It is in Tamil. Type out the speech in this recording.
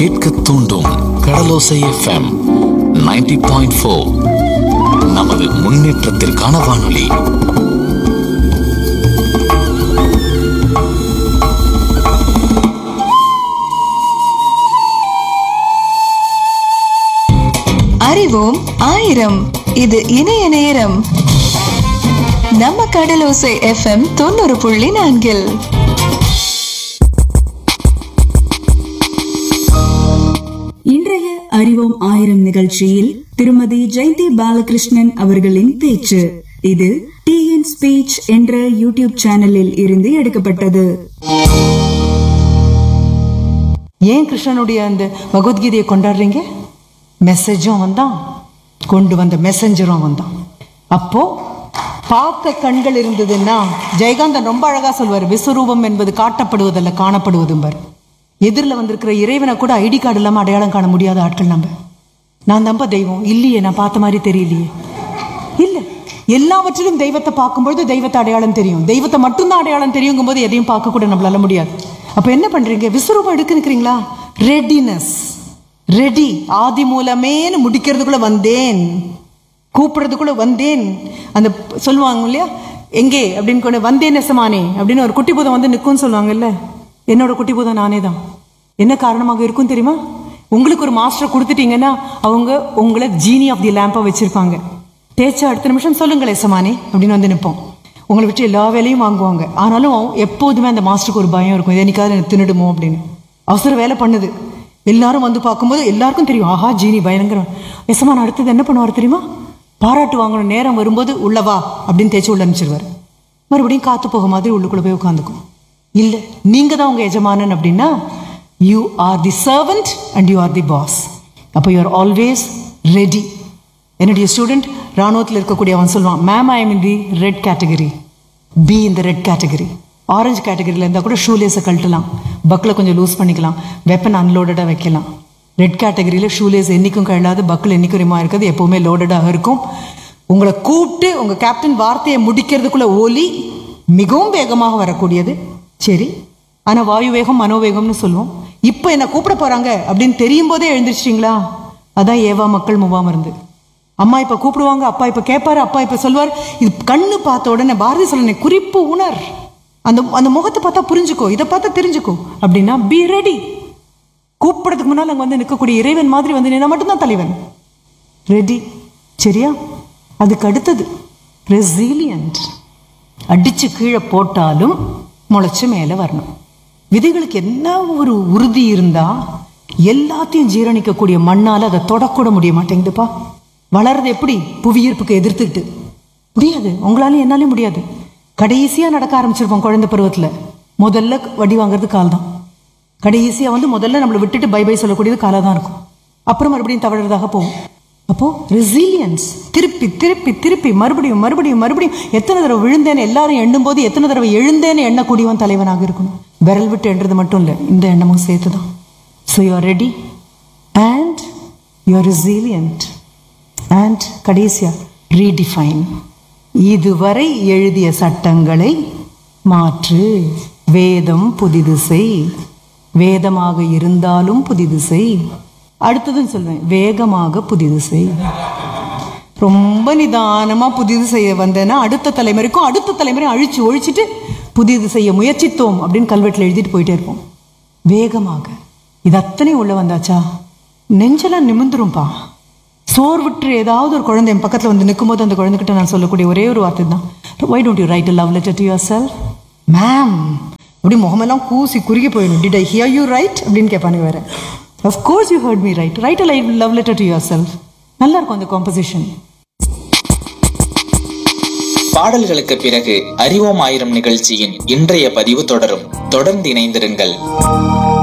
கேட்க தூண்டும் கடலோசை எஃப்எம் 90.4 பாயிண்ட் ஃபோர் நமது முன்னேற்றத்திற்கான வானொலி அறிவோம் ஆயிரம் இது இணைய நேரம் நம்ம கடலோசை எஃப்எம் தொண்ணூறு புள்ளி நான்கில் இன்றைய அறிவோம் ஆயிரம் நிகழ்ச்சியில் திருமதி ஜெயந்தி பாலகிருஷ்ணன் அவர்களின் பேச்சு இது டிஎன் ஸ்பீச் என்ற யூடியூப் சேனலில் இருந்து எடுக்கப்பட்டது ஏன் கிருஷ்ணனுடைய அந்த பகவத்கீதையை கொண்டாடுறீங்க மெசேஜும் வந்தான் கொண்டு வந்த மெசஞ்சரும் வந்தான் அப்போ பார்க்க கண்கள் இருந்ததுன்னா ஜெயகாந்தன் ரொம்ப அழகா சொல்வார் விஸ்வரூபம் என்பது காட்டப்படுவதல்ல காணப்படுவதும்பார் எதிரில் வந்திருக்கிற இறைவனை கூட ஐடி கார்டு இல்லாமல் அடையாளம் காண முடியாத ஆட்கள் நம்ம நான் நம்ப தெய்வம் இல்லையே நான் பார்த்த மாதிரி தெரியலையே இல்லை எல்லாவற்றிலும் தெய்வத்தை பார்க்கும்பொழுது தெய்வத்தை அடையாளம் தெரியும் தெய்வத்தை மட்டும்தான் அடையாளம் தெரியுங்கும் போது எதையும் பார்க்க கூட நம்மளால முடியாது அப்ப என்ன பண்றீங்க விஸ்வரூபம் எடுக்க நிக்கிறீங்களா ரெடினஸ் ரெடி ஆதி மூலமேன்னு முடிக்கிறதுக்குள்ள வந்தேன் கூப்பிடுறதுக்குள்ள வந்தேன் அந்த சொல்லுவாங்க இல்லையா எங்கே அப்படின்னு கொண்டு வந்தேன் நெசமானே அப்படின்னு ஒரு குட்டி பூதம் வந்து நிற்கும்னு சொல்லுவாங்கல்ல என்னோட குட்டி பூதம் நானே தான் என்ன காரணமாக இருக்கும் தெரியுமா உங்களுக்கு ஒரு மாஸ்டர் கொடுத்துட்டீங்கன்னா அவங்க உங்களை ஜீனி ஆஃப் தி லேம்பை வச்சிருப்பாங்க தேய்ச்சா அடுத்த நிமிஷம் சொல்லுங்களே சமானே அப்படின்னு வந்து நிற்போம் உங்களை விட்டு எல்லா வேலையும் வாங்குவாங்க ஆனாலும் எப்போதுமே அந்த மாஸ்டருக்கு ஒரு பயம் இருக்கும் இது என்னைக்காவது எனக்கு தின்னுடுமோ அப்படின்னு அவசர வேலை பண்ணுது எல்லாரும் வந்து பார்க்கும்போது எல்லாருக்கும் தெரியும் ஆஹா ஜீனி பயங்கரம் எசமான் அடுத்தது என்ன பண்ணுவார் தெரியுமா பாராட்டு வாங்கணும் நேரம் வரும்போது உள்ளவா அப்படின்னு தேய்ச்சி உள்ள அனுப்பிச்சிருவார் மறுபடியும் காத்து போக மாதிரி உள்ளுக்குள்ள போய் உட்காந்துக்கும் இல்லை நீங்க தான் உங்க எஜமானன் அப்படின்னா you are the servant and you are the boss அப்போ யூ ஆர் ஆல்வேஸ் ரெடி என்னுடைய ஸ்டூடெண்ட் ராணுவத்தில் இருக்கக்கூடிய அவன் சொல்லுவான் ma'am I am in the red category B இந்த ரெட் கேட்டகரி ஆரஞ்சு கேட்டகரியில் இருந்தால் கூட ஷூலேஸை கழட்டலாம் பக்கில் கொஞ்சம் லூஸ் பண்ணிக்கலாம் வெப்பன் அன்லோடடாக வைக்கலாம் ரெட் கேட்டகரியில் ஷூலேஸ் என்றைக்கும் கழலாது பக்கில் என்றைக்கும் ரிமா இருக்கிறது எப்போவுமே லோடடாக இருக்கும் உங்களை கூப்பிட்டு உங்கள் கேப்டன் வார்த்தையை முடிக்கிறதுக்குள்ள ஒலி மிகவும் வேகமாக வரக்கூடியது சரி ஆனால் வாயு வேகம் மனோவேகம்னு சொல்லுவோம் இப்போ என்ன கூப்பிட போகிறாங்க அப்படின்னு தெரியும் போதே எழுந்திரிச்சிட்டிங்களா அதான் ஏவா மக்கள் முவாம இருந்து அம்மா இப்போ கூப்பிடுவாங்க அப்பா இப்போ கேட்பாரு அப்பா இப்போ சொல்வார் இது கண்ணு பார்த்த உடனே பாரதி சொல்லனை குறிப்பு உணர் அந்த அந்த முகத்தை பார்த்தா புரிஞ்சுக்கோ இதை பார்த்தா தெரிஞ்சுக்கோ அப்படின்னா பி ரெடி கூப்பிடுறதுக்கு முன்னால் அங்கே வந்து நிற்கக்கூடிய இறைவன் மாதிரி வந்து நின்னா மட்டும்தான் தலைவன் ரெடி சரியா அதுக்கு அடுத்தது ரெசிலியன்ட் அடிச்சு கீழே போட்டாலும் முளைச்சு மேலே வரணும் விதைகளுக்கு என்ன ஒரு உறுதி இருந்தா எல்லாத்தையும் ஜீரணிக்கக்கூடிய மண்ணால் அதை தொடக்கூட முடிய மாட்டேங்குதுப்பா வளர்றது எப்படி புவியீர்ப்புக்கு எதிர்த்துக்கிட்டு முடியாது உங்களாலையும் என்னாலையும் முடியாது கடைசியாக நடக்க ஆரம்பிச்சிருப்போம் குழந்தை பருவத்தில் முதல்ல வடி வாங்குறது கால் தான் கடைசியாக வந்து முதல்ல நம்மளை விட்டுட்டு பை பை சொல்லக்கூடியது காலாக தான் இருக்கும் அப்புறம் மறுபடியும் தவறுறதாக போகும் அப்போ ரெசிலியன்ஸ் திருப்பி திருப்பி திருப்பி மறுபடியும் மறுபடியும் மறுபடியும் எத்தனை தடவை விழுந்தேன்னு எல்லாரும் எண்ணும் போது எத்தனை தடவை எழுந்தேன்னு எண்ணக்கூடியவன் தலைவனாக இருக்கணும் விரல் விட்டு எண்றது மட்டும் இல்லை இந்த எண்ணமும் சேர்த்து தான் so you are ready and you are resilient and கடைசியா ரீடிஃபைன் இதுவரை எழுதிய சட்டங்களை மாற்று வேதம் புதிது செய் வேதமாக இருந்தாலும் புதிது செய் அடுத்ததும் சொல்வேன் வேகமாக புதிது செய் ரொம்ப நிதானமா புதிது செய்ய வந்தேன்னா அடுத்த தலைமுறைக்கும் அடுத்த தலைமுறை அழிச்சு ஒழிச்சிட்டு புதிது செய்ய முயற்சித்தோம் அப்படின்னு கல்வெட்டில் எழுதிட்டு போயிட்டே இருப்போம் வேகமாக இது அத்தனையும் உள்ள வந்தாச்சா நெஞ்செல்லாம் நிமிந்துரும்பா சோர்வுற்று ஏதாவது ஒரு குழந்தை என் பக்கத்தில் வந்து நிற்கும்போது அந்த குழந்தைகிட்ட நான் சொல்லக்கூடிய ஒரே ஒரு வார்த்தை தான் why don't you write love letter to yourself ma'am அப்படி முகமெல்லாம் கூசி குறுகி போயிடும் did I hear you right அப்படின்னு கேட்பானுங்க வேற of course you heard me right write a li- love letter to yourself நல்லா இருக்கும் அந்த காம்போசிஷன் பாடல்களுக்கு பிறகு அறிவோம் ஆயிரம் நிகழ்ச்சியின் இன்றைய பதிவு தொடரும் தொடர்ந்து இணைந்திருங்கள்